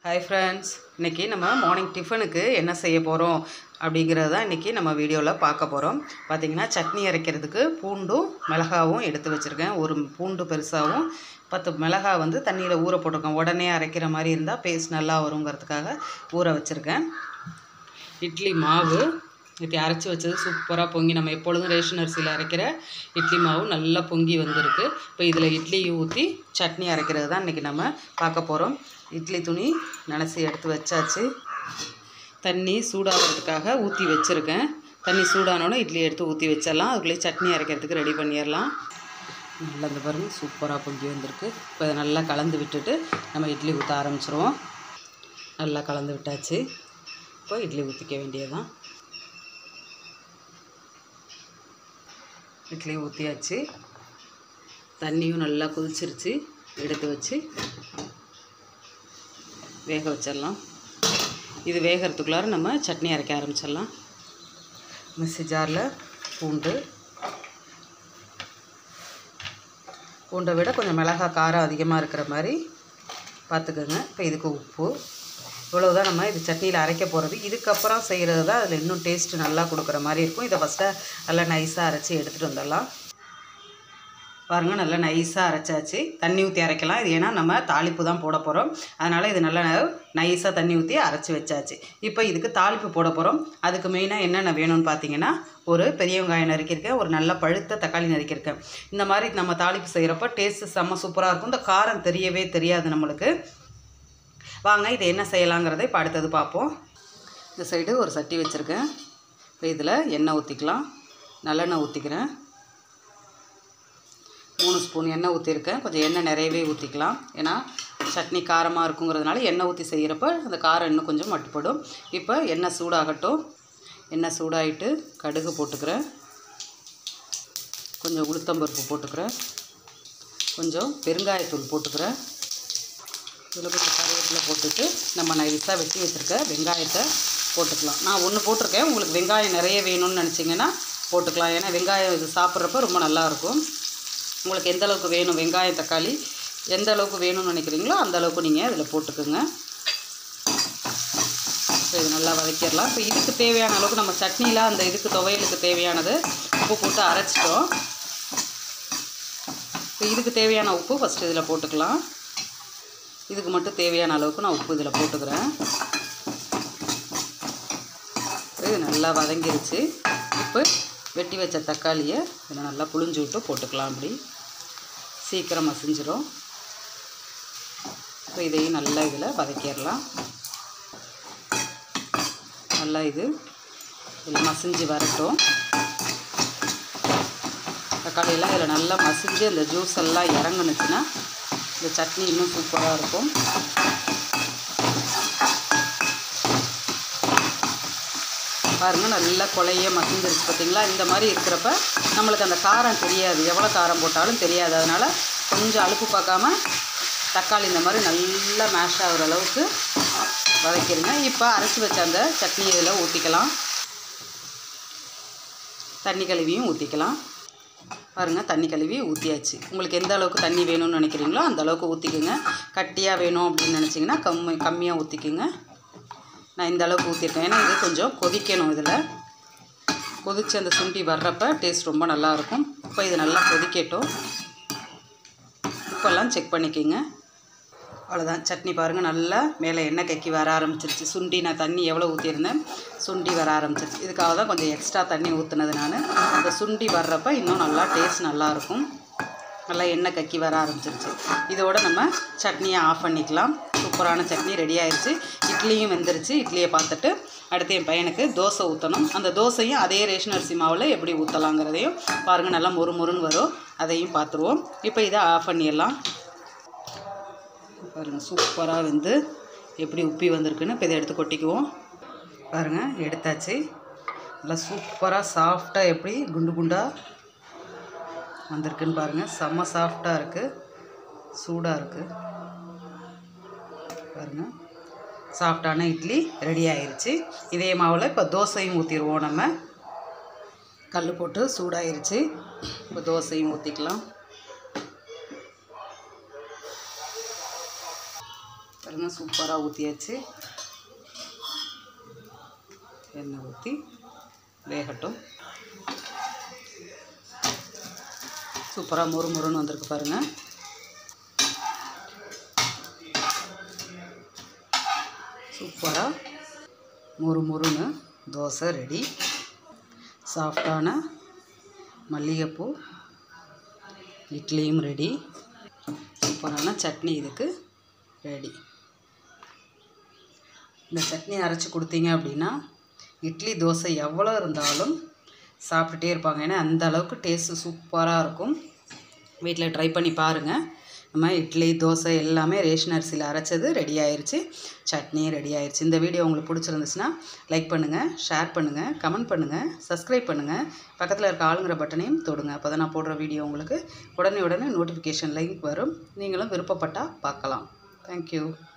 hi friends இன்றைக்கி நம்ம morning டிஃபனுக்கு என்ன செய்ய போகிறோம் அப்படிங்கிறது தான் இன்றைக்கி நம்ம வீடியோவில் பார்க்க போகிறோம் பார்த்திங்கன்னா சட்னி அரைக்கிறதுக்கு பூண்டும் மிளகாவும் எடுத்து வச்சுருக்கேன் ஒரு பூண்டு பெருசாகவும் பத்து மிளகாய் வந்து தண்ணியில் ஊற போட்டிருக்கேன் உடனே அரைக்கிற மாதிரி இருந்தால் பேஸ்ட் நல்லா வருங்கிறதுக்காக ஊற வச்சுருக்கேன் இட்லி மாவு நேற்று அரைச்சி வச்சது சூப்பராக பொங்கி நம்ம எப்பொழுதும் ரேஷன் அரிசியில் அரைக்கிற இட்லி மாவு நல்லா பொங்கி வந்திருக்கு இப்போ இதில் இட்லி ஊற்றி சட்னி அரைக்கிறது தான் இன்றைக்கி நம்ம பார்க்க போகிறோம் இட்லி துணி நனைச்சி எடுத்து வச்சாச்சு தண்ணி சூடாகிறதுக்காக ஊற்றி வச்சுருக்கேன் தண்ணி சூடானோடனே இட்லி எடுத்து ஊற்றி வச்சிடலாம் அதுக்குள்ளேயே சட்னி அரைக்கிறதுக்கு ரெடி பண்ணிடலாம் நல்லா இந்த பாருங்க சூப்பராக பொங்கி வந்திருக்கு இப்போ இதை நல்லா கலந்து விட்டுட்டு நம்ம இட்லி ஊற்ற ஆரம்பிச்சிருவோம் நல்லா கலந்து விட்டாச்சு இப்போ இட்லி ஊற்றிக்க வேண்டியதுதான் இட்லி ஊற்றியாச்சு தண்ணியும் நல்லா கொதிச்சிருச்சு எடுத்து வச்சு வேக வச்சிடலாம் இது வேகிறதுக்குள்ளார நம்ம சட்னி அரைக்க ஆரம்பிச்சிடலாம் மிக்ஸி ஜாரில் பூண்டு பூண்டை விட கொஞ்சம் மிளகா காரம் அதிகமாக இருக்கிற மாதிரி பார்த்துக்கோங்க இப்போ இதுக்கு உப்பு இவ்வளவுதான் நம்ம இது சட்னியில் அரைக்க போகிறது இதுக்கப்புறம் செய்கிறது தான் அதில் இன்னும் டேஸ்ட்டு நல்லா கொடுக்குற மாதிரி இருக்கும் இதை ஃபஸ்ட்டு நல்லா நைஸாக அரைச்சி எடுத்துகிட்டு வந்துடலாம் பாருங்கள் நல்லா நைஸாக அரைச்சாச்சு தண்ணி ஊற்றி அரைக்கலாம் இது ஏன்னா நம்ம தாளிப்பு தான் போட போகிறோம் அதனால் இது நல்லா நைஸாக தண்ணி ஊற்றி அரைச்சி வச்சாச்சு இப்போ இதுக்கு தாளிப்பு போட போகிறோம் அதுக்கு மெயினாக என்னென்ன வேணும்னு பார்த்தீங்கன்னா ஒரு பெரிய வெங்காயம் நறுக்கியிருக்கேன் ஒரு நல்ல பழுத்த தக்காளி நறுக்கியிருக்கேன் இந்த மாதிரி நம்ம தாளிப்பு செய்கிறப்ப டேஸ்ட்டு செம்ம சூப்பராக இருக்கும் இந்த காரம் தெரியவே தெரியாது நம்மளுக்கு வாங்க இது என்ன செய்யலாங்கிறத இப்போ அடுத்தது பார்ப்போம் இந்த சைடு ஒரு சட்டி வச்சுருக்கேன் இப்போ இதில் எண்ணெய் ஊற்றிக்கலாம் நல்லெண்ணெய் ஊற்றிக்கிறேன் மூணு ஸ்பூன் எண்ணெய் ஊற்றிருக்கேன் கொஞ்சம் எண்ணெய் நிறையவே ஊற்றிக்கலாம் ஏன்னா சட்னி காரமாக இருக்குங்கிறதுனால எண்ணெய் ஊற்றி செய்கிறப்ப அந்த காரம் இன்னும் கொஞ்சம் மட்டுப்படும் இப்போ எண்ணெய் சூடாகட்டும் எண்ணெய் சூடாகிட்டு கடுகு போட்டுக்கிறேன் கொஞ்சம் உளுத்தம்பருப்பு போட்டுக்கிறேன் கொஞ்சம் பெருங்காயத்தூள் போட்டுக்கிறேன் இதில் கொஞ்சம் கருவேப்பிலை போட்டுட்டு நம்ம நைஸாக வெட்டி வச்சுருக்க வெங்காயத்தை போட்டுக்கலாம் நான் ஒன்று போட்டிருக்கேன் உங்களுக்கு வெங்காயம் நிறைய வேணும்னு நினச்சிங்கன்னா போட்டுக்கலாம் ஏன்னா வெங்காயம் இது சாப்பிட்றப்ப ரொம்ப நல்லாயிருக்கும் உங்களுக்கு எந்த அளவுக்கு வேணும் வெங்காயம் தக்காளி எந்த அளவுக்கு வேணும்னு நினைக்கிறீங்களோ அந்த அளவுக்கு நீங்கள் இதில் போட்டுக்கோங்க ஸோ இது நல்லா வதக்கிடலாம் இப்போ இதுக்கு தேவையான அளவுக்கு நம்ம சட்னியில் அந்த இதுக்கு துவையலுக்கு தேவையானது உப்பு போட்டு அரைச்சிட்டோம் இப்போ இதுக்கு தேவையான உப்பு ஃபஸ்ட்டு இதில் போட்டுக்கலாம் இதுக்கு மட்டும் தேவையான அளவுக்கு நான் உப்பு இதில் போட்டுக்கிறேன் இது நல்லா வதங்கிருச்சு இப்போ வெட்டி வச்ச தக்காளியை இதில் நல்லா புளிஞ்சு விட்டு போட்டுக்கலாம் அப்படி சீக்கிரம் மசிஞ்சிரும் இப்போ இதையும் நல்லா இதில் வதக்கிடலாம் நல்லா இது இதில் மசிஞ்சு வரட்டும் தக்காளியெல்லாம் இதில் நல்லா மசிஞ்சு அந்த ஜூஸ் எல்லாம் இறங்குனுச்சுன்னா இந்த சட்னி இன்னும் சூப்பராக இருக்கும் பாருங்கள் நல்லா கொலைய மசிந்துருச்சு பார்த்தீங்களா இந்த மாதிரி இருக்கிறப்ப நம்மளுக்கு அந்த காரம் தெரியாது எவ்வளோ காரம் போட்டாலும் தெரியாது அதனால் கொஞ்சம் அலுப்பு பார்க்காம தக்காளி இந்த மாதிரி நல்லா மேஷ் ஆகிற அளவுக்கு வதக்கிடுங்க இப்போ அரைச்சி வச்ச அந்த சட்னி இதில் ஊற்றிக்கலாம் தண்ணி கழுவியும் ஊற்றிக்கலாம் பாருங்கள் தண்ணி கழுவி ஊற்றியாச்சு உங்களுக்கு எந்த அளவுக்கு தண்ணி வேணும்னு நினைக்கிறீங்களோ அந்த அளவுக்கு ஊற்றிக்கோங்க கட்டியாக வேணும் அப்படின்னு நினச்சிங்கன்னா கம்மி கம்மியாக ஊற்றிக்கோங்க நான் இந்த அளவுக்கு ஊற்றிருக்கேன் ஏன்னா இது கொஞ்சம் கொதிக்கணும் இதில் கொதித்து அந்த சுண்டி வர்றப்ப டேஸ்ட் ரொம்ப நல்லாயிருக்கும் இப்போ இது நல்லா கொதிக்கட்டும் உப்பெல்லாம் செக் பண்ணிக்கோங்க அவ்வளோதான் சட்னி பாருங்கள் நல்லா மேலே எண்ணெய் கக்கி வர ஆரம்பிச்சிருச்சு சுண்டி நான் தண்ணி எவ்வளோ ஊற்றியிருந்தேன் சுண்டி வர ஆரம்பிச்சிருச்சு இதுக்காக தான் கொஞ்சம் எக்ஸ்ட்ரா தண்ணி ஊற்றுனது நான் அந்த சுண்டி வர்றப்ப இன்னும் நல்லா டேஸ்ட் நல்லாயிருக்கும் நல்லா எண்ணெய் கக்கி வர ஆரம்பிச்சிருச்சு இதோட நம்ம சட்னியை ஆஃப் பண்ணிக்கலாம் சூப்பரான சட்னி ரெடி ஆயிடுச்சு இட்லியும் வெந்துருச்சு இட்லியை பார்த்துட்டு அடுத்து என் பையனுக்கு தோசை ஊற்றணும் அந்த தோசையும் அதே ரேஷன் அரிசி மாவில் எப்படி ஊற்றலாங்கிறதையும் பாருங்கள் நல்லா மொறு மொறுன்னு வரும் அதையும் பார்த்துருவோம் இப்போ இதை ஆஃப் பண்ணிடலாம் பாருங்கள் சூப்பராக வந்து எப்படி உப்பி வந்திருக்குன்னு இப்போ இதை எடுத்து கொட்டிக்குவோம் பாருங்கள் எடுத்தாச்சு நல்லா சூப்பராக சாஃப்டாக எப்படி குண்டு குண்டாக வந்திருக்குன்னு பாருங்கள் செம்ம சாஃப்டாக இருக்குது சூடாக இருக்குது பாருங்கள் சாஃப்டான இட்லி ரெடி ஆயிருச்சு இதே மாவில் இப்போ தோசையும் ஊற்றிடுவோம் நம்ம கல் போட்டு சூடாயிருச்சு இப்போ தோசையும் ஊற்றிக்கலாம் பாருங்க சூப்பராக ஊற்றியாச்சு எண்ணெய் ஊற்றி வேகட்டும் சூப்பராக மொறு மொறுன்னு வந்திருக்கு பாருங்கள் சூப்பராக மொறு மொறுன்னு தோசை ரெடி சாஃப்டான மல்லிகைப்பூ இட்லியும் ரெடி சூப்பரான சட்னி இதுக்கு ரெடி இந்த சட்னி அரைச்சி கொடுத்தீங்க அப்படின்னா இட்லி தோசை எவ்வளோ இருந்தாலும் சாப்பிட்டுட்டே இருப்பாங்க ஏன்னா அந்த அளவுக்கு டேஸ்ட்டு சூப்பராக இருக்கும் வீட்டில் ட்ரை பண்ணி பாருங்கள் நம்ம இட்லி தோசை எல்லாமே ரேஷன் அரிசியில் அரைச்சது ரெடி ஆயிருச்சு சட்னியும் ரெடி ஆயிருச்சு இந்த வீடியோ உங்களுக்கு பிடிச்சிருந்துச்சுன்னா லைக் பண்ணுங்கள் ஷேர் பண்ணுங்கள் கமெண்ட் பண்ணுங்கள் சப்ஸ்கிரைப் பண்ணுங்கள் பக்கத்தில் இருக்க ஆளுங்கிற பட்டனையும் தொடுங்க அப்போ தான் நான் போடுற வீடியோ உங்களுக்கு உடனே உடனே நோட்டிஃபிகேஷன் லிங்க் வரும் நீங்களும் விருப்பப்பட்டால் பார்க்கலாம் தேங்க்யூ